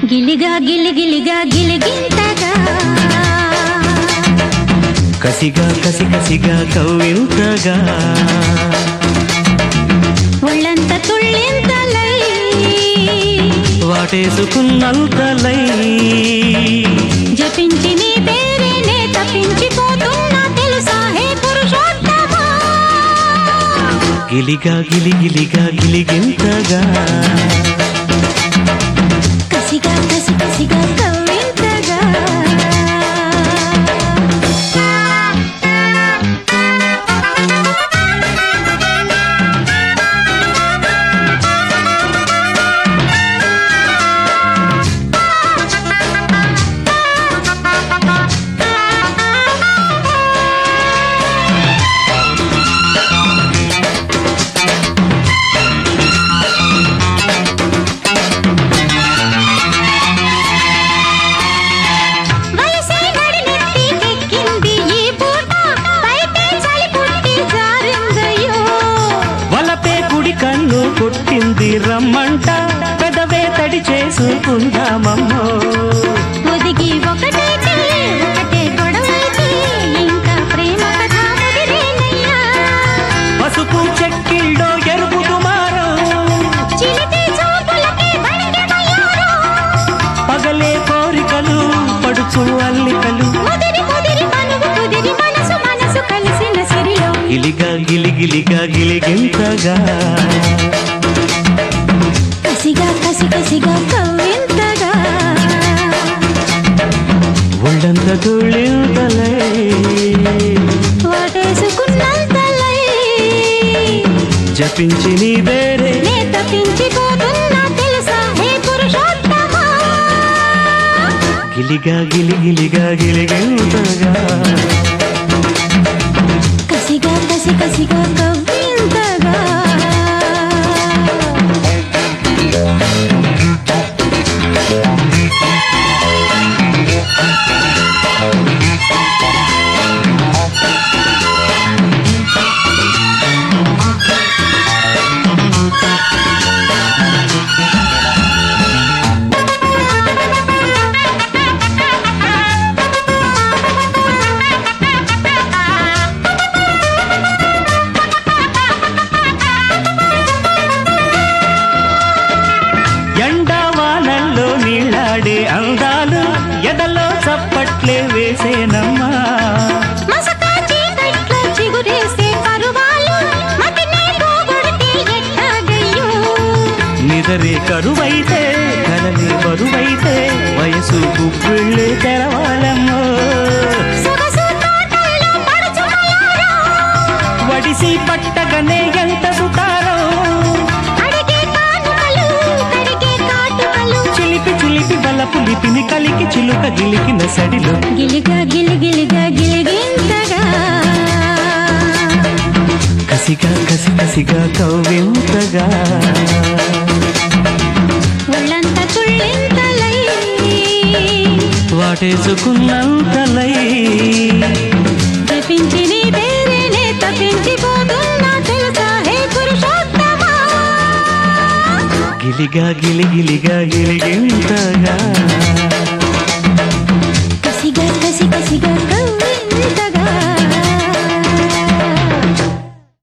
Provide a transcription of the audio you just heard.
గిలిగా గిలిగిలిగా గిలిగింతగా కసిగా కసి కసిగా కవ్వింతగా ఒళ్ళంత తుళ్ళింతలై వాటేసుకున్నంతలై జపించి నీ పేరేనే తప్పించిపోతున్నా తెలుసా హే పురుషోత్తమా గిలిగా గిలి గిలిగా గిలిగింతగా కసిగా కసి కసిగా కవ్వింతగా వయసే నడినెత్తికెక్కింది ఈ పూట బయటే చలి పుట్టి జారిందయ్యో వలపే కుడి కన్ను కొట్టింది రమ్మంట పెదవే తడి చేసుకుందామమ్మో ఒదిగి ఒకటైతే ఒకటే గొడవైతే ఇంకా ప్రేమ కథ ముదిరేనయ్యా పసుపు చెక్కిళ్ళో ఎరుపు దుమారం చిలిపి చూపులకి వణికెమయ్యారో పగలే కోరికలు పడుచు అల్లికలు ముదిరి ముదిరి మనువు కుదిరి మనసు మనసు కలిసిన సిరిలో గిలిగా గిలి గిలిగా గిలిగింతగా కసిగా కసి కసిగా కవ్వింతగా ఒళ్ళంత తుళ్ళింతలై వాటేసుకున్నంతలై జపించి నీ వేరే నే తప్పించిపోతున్నా తెలుసా హే పురుషోత్తమా గిలిగా గిలి గిలిగా గిలిగింతగా కసిగా కసి కసిగా కవ్వింతగా ఎండావానల్లో నీళ్ళాడే అందాలు ఎదలో చప్పట్లే వేసేనమ్మా మసకా చీకట్లో చిగురేసే పరువాలు మతినే పోగొడితే ఎట్టాగయ్యో నిదరే కరువైతే కలలే బరువైతే వయసు గుప్పిళ్ళే తెరవాలమ్మో సొగసు తోటల్లో పడుచుమలారా వడిసి పట్టగనే ఎంత సుతారం అడిగే కానుకలు కడిగే కాటుకలు చిలిపి చిలిపి బలపు లిపిని కలికి చిలుక గిలికిన సడిలో గిలిగా గిలిగిలిగా గిలిగింతగా కసిగా కసి కసిగా కవ్వింతగా ఒళ్ళంత తుళ్ళింతలై వాటేసుకున్నంతలై జపించి నీ పేరేనే తప్పించిపోతున్నా తెలుసా హే పురుషోత్తమా గిలిగా గిలి గిలిగా గిలిగింతగా